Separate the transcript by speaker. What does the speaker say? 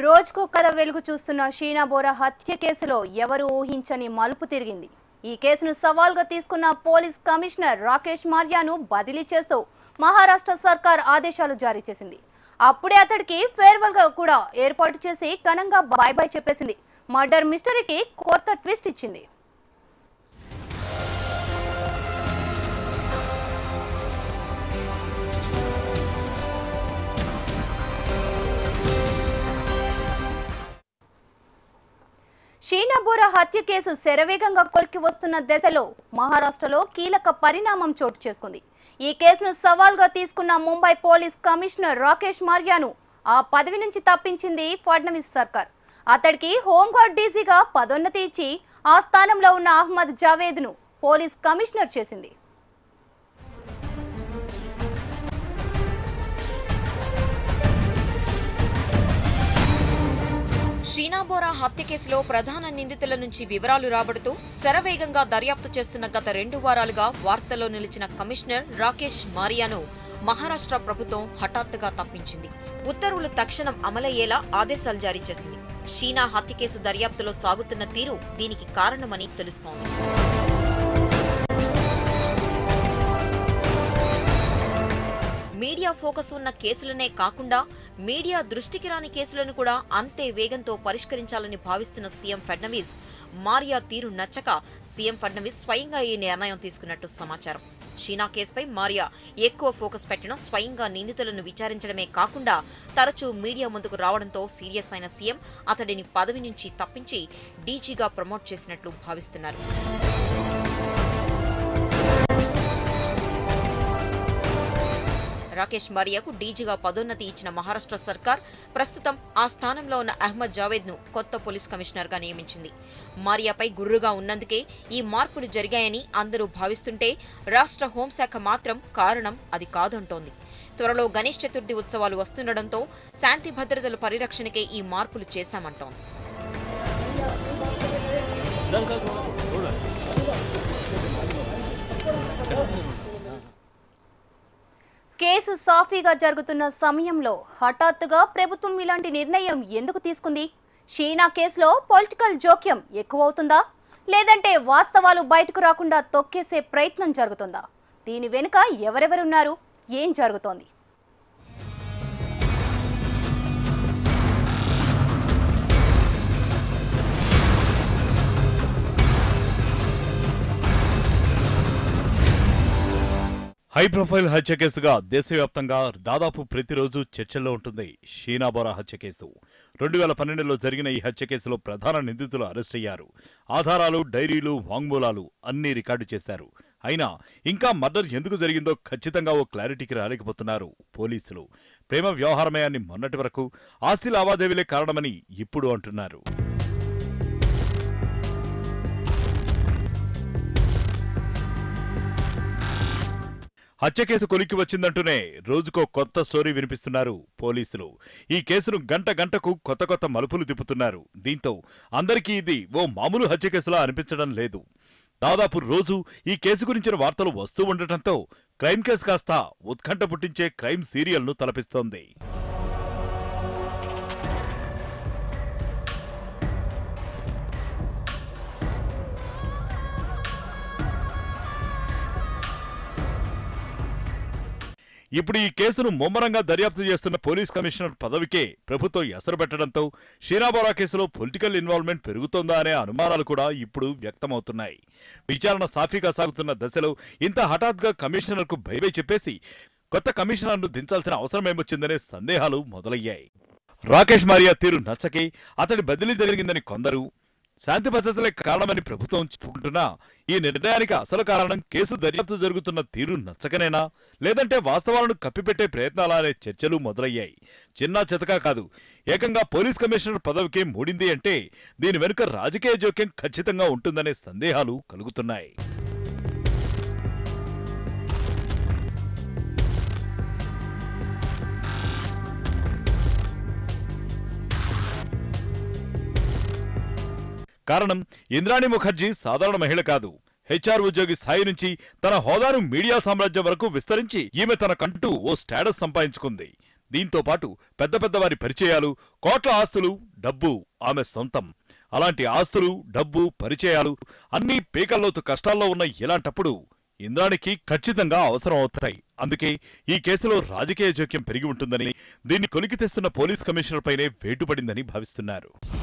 Speaker 1: రోజుకో కథ వెలుగు చూస్తున్న షీనా బోరా హత్య కేసులో ఎవరు ఊహించని మలుపు తిరిగింది ఈ కేసును సవాల్గా తీసుకున్న పోలీస్ కమిషనర్ రాకేష్ మార్యాను బదిలీ చేస్తూ మహారాష్ట్ర సర్కార్ ఆదేశాలు జారీ చేసింది అప్పుడే అతడికి ఫేర్వెల్ గా కూడా ఏర్పాటు చేసి ఘనంగా బాయ్ బాయ్ చెప్పేసింది మర్డర్ మిస్టరీకి కొత్త ట్విస్ట్ ఇచ్చింది షీనా బోరా హత్య కేసు శరవేగంగా కొలికి వస్తున్న దశలో మహారాష్ట్రలో కీలక పరిణామం చోటు చేసుకుంది ఈ కేసును సవాల్గా తీసుకున్న ముంబై పోలీస్ కమిషనర్ రాకేష్ మార్యాను ఆ పదవి నుంచి తప్పించింది ఫడ్నవీస్ సర్కార్ అతడికి హోంగార్డ్ డీజీగా పదోన్నతి ఇచ్చి ఆ స్థానంలో ఉన్న అహ్మద్ జావేద్ను పోలీస్ కమిషనర్ చేసింది
Speaker 2: షీనాబోరా హత్య కేసులో ప్రధాన నిందితుల నుంచి వివరాలు రాబడుతూ శరవేగంగా దర్యాప్తు చేస్తున్న గత రెండు వారాలుగా వార్తల్లో నిలిచిన కమిషనర్ రాకేష్ మారియాను మహారాష్ట్ర ప్రభుత్వం హఠాత్తుగా తప్పించింది ఉత్తర్వులు తక్షణం అమలయ్యేలా ఆదేశాలు జారీ చేసింది షీనా హత్య కేసు దర్యాప్తులో సాగుతున్న తీరు దీనికి కారణమని తెలుస్తోంది మీడియా ఫోకస్ ఉన్న కేసులనే కాకుండా మీడియా దృష్టికి రాని కేసులను కూడా అంతే వేగంతో పరిష్కరించాలని భావిస్తున్న సీఎం ఫడ్నవీస్ మారియా తీరు నచ్చక సీఎం ఫడ్నవీస్ స్వయంగా ఈ నిర్ణయం తీసుకున్నట్టు సమాచారం షీనా కేసుపై మారియా ఎక్కువ ఫోకస్ పెట్టడం స్వయంగా నిందితులను విచారించడమే కాకుండా తరచూ మీడియా ముందుకు రావడంతో సీరియస్ అయిన సీఎం అతడిని పదవి నుంచి తప్పించి డీజీగా ప్రమోట్ చేసినట్లు భావిస్తున్నారు రాకేష్ మారియాకు డీజీగా పదోన్నతి ఇచ్చిన మహారాష్ట్ర సర్కార్ ప్రస్తుతం ఆ స్థానంలో ఉన్న అహ్మద్ జావేద్ ను కొత్త పోలీస్ కమిషనర్ గా నియమించింది మారియాపై గుర్రుగా ఉన్నందుకే ఈ మార్పులు జరిగాయని అందరూ భావిస్తుంటే రాష్ట్ర హోంశాఖ మాత్రం కారణం అది కాదంటోంది త్వరలో గణేష్ చతుర్థి ఉత్సవాలు వస్తుండటంతో శాంతి భద్రతల పరిరక్షణకే ఈ మార్పులు చేశామంటోంది
Speaker 1: కేసు సాఫీగా జరుగుతున్న సమయంలో హఠాత్తుగా ప్రభుత్వం ఇలాంటి నిర్ణయం ఎందుకు తీసుకుంది షీనా కేసులో పొలిటికల్ జోక్యం ఎక్కువవుతుందా లేదంటే వాస్తవాలు బయటకు రాకుండా తొక్కేసే ప్రయత్నం జరుగుతుందా దీని వెనుక ఎవరెవరున్నారు ఏం జరుగుతోంది
Speaker 3: హై ప్రొఫైల్ హత్య కేసుగా దేశవ్యాప్తంగా దాదాపు ప్రతిరోజు చర్చల్లో ఉంటుంది షీనాబోరా హత్య కేసు రెండు వేల పన్నెండులో జరిగిన ఈ హత్య కేసులో ప్రధాన నిందితులు అరెస్ట్ అయ్యారు ఆధారాలు డైరీలు వాంగ్మూలాలు అన్నీ రికార్డు చేశారు అయినా ఇంకా మర్డర్ ఎందుకు జరిగిందో ఖచ్చితంగా ఓ క్లారిటీకి రాలేకపోతున్నారు పోలీసులు ప్రేమ వ్యవహారమే అని మొన్నటి వరకు ఆస్తి లావాదేవీలే కారణమని ఇప్పుడు అంటున్నారు హత్య కేసు కొలిక్కి వచ్చిందంటూనే రోజుకో కొత్త స్టోరీ వినిపిస్తున్నారు పోలీసులు ఈ కేసును గంట గంటకు కొత్త కొత్త మలుపులు తిప్పుతున్నారు దీంతో అందరికీ ఇది ఓ మామూలు హత్య కేసులా అనిపించడం లేదు దాదాపు రోజు ఈ కేసు గురించిన వార్తలు వస్తూ ఉండటంతో క్రైమ్ కేసు కాస్త ఉత్కంఠ పుట్టించే క్రైమ్ సీరియల్ను తలపిస్తోంది ఇప్పుడు ఈ కేసును ముమ్మరంగా దర్యాప్తు చేస్తున్న పోలీస్ కమిషనర్ పదవికే ప్రభుత్వం ఎసరు పెట్టడంతో షీనాబోరా కేసులో పొలిటికల్ ఇన్వాల్వ్మెంట్ పెరుగుతోందా అనే అనుమానాలు కూడా ఇప్పుడు వ్యక్తమవుతున్నాయి విచారణ సాఫీగా సాగుతున్న దశలో ఇంత హఠాత్గా కమిషనర్కు భయవై చెప్పేసి కొత్త కమిషనర్ను దించాల్సిన అవసరమేమొచ్చిందనే సందేహాలు మొదలయ్యాయి రాకేష్ మారియా తీరు నచ్చకి అతడి బదిలీ జరిగిందని కొందరు శాంతి భద్రతలే కారణమని ప్రభుత్వం చెప్పుకుంటున్నా ఈ నిర్ణయానికి అసలు కారణం కేసు దర్యాప్తు జరుగుతున్న తీరు నచ్చకనేనా లేదంటే వాస్తవాలను కప్పిపెట్టే ప్రయత్నాలా అనే చర్చలు మొదలయ్యాయి చిన్న చితకా కాదు ఏకంగా పోలీస్ కమిషనర్ పదవికే మూడింది అంటే దీని వెనుక రాజకీయ జోక్యం ఖచ్చితంగా ఉంటుందనే సందేహాలు కలుగుతున్నాయి కారణం ఇంద్రాణి ముఖర్జీ సాధారణ మహిళ కాదు హెచ్ఆర్ ఉద్యోగి స్థాయి నుంచి తన హోదాను మీడియా సామ్రాజ్యం వరకు విస్తరించి ఈమె తనకంటూ ఓ స్టేటస్ సంపాదించుకుంది దీంతో పాటు పెద్ద పెద్ద వారి పరిచయాలు కోట్ల ఆస్తులు డబ్బు ఆమె సొంతం అలాంటి ఆస్తులు డబ్బు పరిచయాలు అన్నీ పీకల్లోతు కష్టాల్లో ఉన్న ఇలాంటప్పుడు ఇంద్రానికి ఖచ్చితంగా అవసరం అవుతాయి అందుకే ఈ కేసులో రాజకీయ జోక్యం పెరిగి ఉంటుందని దీన్ని కొలికి తెస్తున్న పోలీస్ కమిషనర్ పైనే వేటుపడిందని భావిస్తున్నారు